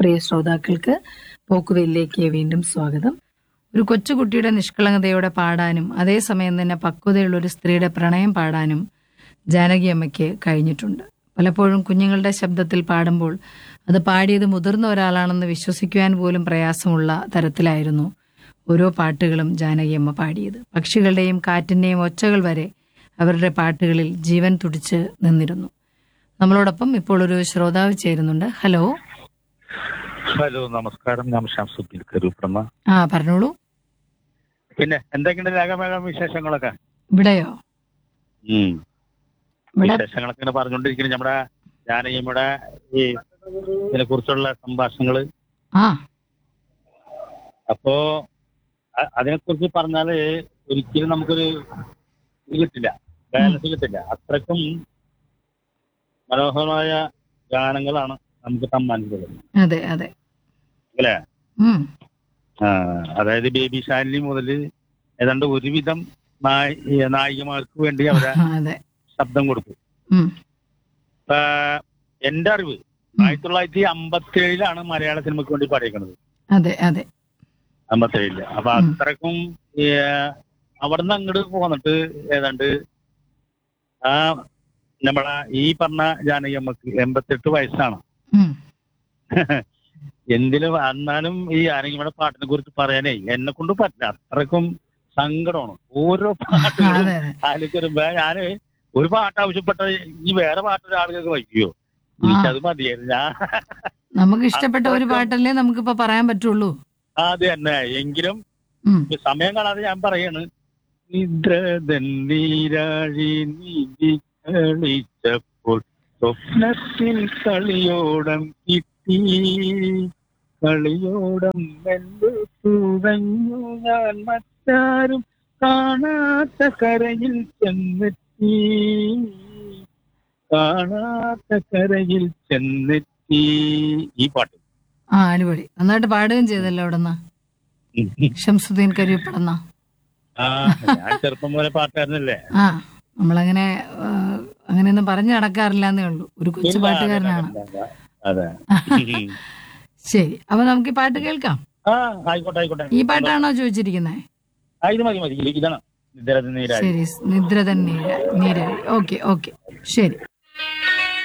പ്രിയ ശ്രോതാക്കൾക്ക് പോക്കുവെല്ലിലേക്ക് വീണ്ടും സ്വാഗതം ഒരു കൊച്ചുകുട്ടിയുടെ നിഷ്കളങ്കതയോടെ പാടാനും അതേസമയം തന്നെ പക്വതയുള്ള ഒരു സ്ത്രീയുടെ പ്രണയം പാടാനും ജാനകി അമ്മയ്ക്ക് കഴിഞ്ഞിട്ടുണ്ട് പലപ്പോഴും കുഞ്ഞുങ്ങളുടെ ശബ്ദത്തിൽ പാടുമ്പോൾ അത് പാടിയത് മുതിർന്ന ഒരാളാണെന്ന് വിശ്വസിക്കുവാൻ പോലും പ്രയാസമുള്ള തരത്തിലായിരുന്നു ഓരോ പാട്ടുകളും ജാനകിയമ്മ പാടിയത് പക്ഷികളുടെയും കാറ്റിന്റെയും ഒച്ചകൾ വരെ അവരുടെ പാട്ടുകളിൽ ജീവൻ തുടിച്ച് നിന്നിരുന്നു നമ്മളോടൊപ്പം ഇപ്പോൾ ഒരു ശ്രോതാവ് ചേരുന്നുണ്ട് ഹലോ ഹലോ നമസ്കാരം ഞാൻ ഷംസുദ്ദീൻ കരൂപ്രമ ആ പറഞ്ഞോളൂ പിന്നെ എന്തൊക്കെയുണ്ട് രാഗമേഘം വിശേഷങ്ങളൊക്കെ ഇവിടെയോ ഉം. ഇവിടെ വിശേഷങ്ങളൊക്കെ ഇങ്ങനെ പറഞ്ഞുകൊണ്ടിരിക്കുന്നത് നമ്മുടെ ജാനകിയമ്മയുടെ ഈ ഇതിനെ കുറിച്ചുള്ള സംഭാഷണങ്ങള് ആ അപ്പോ അ- അതിനെക്കുറിച്ച് പറഞ്ഞാല് ഒരിക്കലും നമുക്കൊരു ഇത് കിട്ടില്ല ബാലൻസ് കിട്ടില്ല അത്രയ്ക്കും മനോഹരമായ ഗാനങ്ങളാണ് നമുക്ക് സമ്മാനിച്ചത് അതെ അതെ അല്ലേ ഉം ആ, അതായത് ബേബി ശാലിനി മുതൽ ഏതാണ്ട് ഒരുവിധം നായി- നായികമാർക്ക് വേണ്ടി അവരെ അതെ ശബ്ദം കൊടുത്തു ഉം ഇപ്പൊ എന്റെ അറിവ് ആയിരത്തി തൊള്ളായിരത്തി അമ്പത്തി ഏഴിലാണ് മലയാള സിനിമയ്ക്ക് വേണ്ടി പാടിയേക്കുന്നത് അതെ അതെ അമ്പത്തി ഏഴില് അപ്പൊ ഉം. അത്രക്കും ഈ, അവിടുന്ന് അങ്ങോട്ട് പോന്നിട്ട് ഏതാണ്ട് ആ നമ്മളെ ഈ പറഞ്ഞ ജാനകി അമ്മക്ക് എൺപത്തെട്ട് വയസ്സാണ് ഉം എന്തിനും എന്നാലും ഈ ജാനകിയുടെ പാട്ടിനെ കുറിച്ച് പറയാനേ എന്നെ കൊണ്ട് പറ്റില്ല അത്രക്കും സങ്കടമാണ് ഓരോ പാട്ടുകളും അതെ അതെ അതിലേക്ക് വരുമ്പോ ഞാന് ഒരു പാട്ട് ആവശ്യപ്പെട്ട ഈ വേറെ പാട്ട് ഒരാളുകൾക്ക് വയ്ക്കുവോ എനിക്കത് മതിയായിരുന്നു ഞാൻ നമുക്ക് ഇഷ്ടപ്പെട്ട ഒരു പാട്ടല്ലേ നമുക്കിപ്പോ പറയാൻ പറ്റുള്ളൂ അത് തന്നെ എങ്കിലും ഉം ഇപ്പൊ സമയം കാണാതെ ഞാൻ പറയാണ് നിദ്രതൻ നീരാഴി നീതി കളിച്ചപ്പോൾ സ്വപ്നത്തിൽ കളിയോടം കിട്ടി കളിയോടം മെല്ലെ തുഴഞ്ഞു ഞാൻ മറ്റാരും കാണാത്ത കരയിൽ ചെന്നെത്തി കാണാത്ത കരയിൽ ചെന്നെത്തി ഈ പാട്ട് ആ അടിപൊളി നന്നായിട്ട് പാടുകയും ചെയ്തല്ലോ അവിടെ ഷംസുദ്ദീൻ കരീപ്പടന്ന ആ ഞാൻ ചെറുപ്പം പോലെ പാട്ടുകാരനല്ലേ ആ നമ്മളങ്ങനെ ആ, അങ്ങനെയൊന്നും പറഞ്ഞു നടക്കാറില്ല എന്നേ ഉള്ളൂ ഒരു കൊച്ചു ഇല്ല, പാട്ടുകാരനാണ് അതെ ശരി അപ്പൊ നമുക്ക് ഈ പാട്ട് കേൾക്കാം ആ ആയിക്കോട്ടെ ആയിക്കോട്ടെ ഈ പാട്ടാണോ ചോദിച്ചിരിക്കുന്നത് ആ, ഇത് മതി മതി ഇതാണ് നിദ്ര നീരായി ശരി നിദ്ര തന്നെ നീരായി ഓക്കെ ഓക്കെ ശരി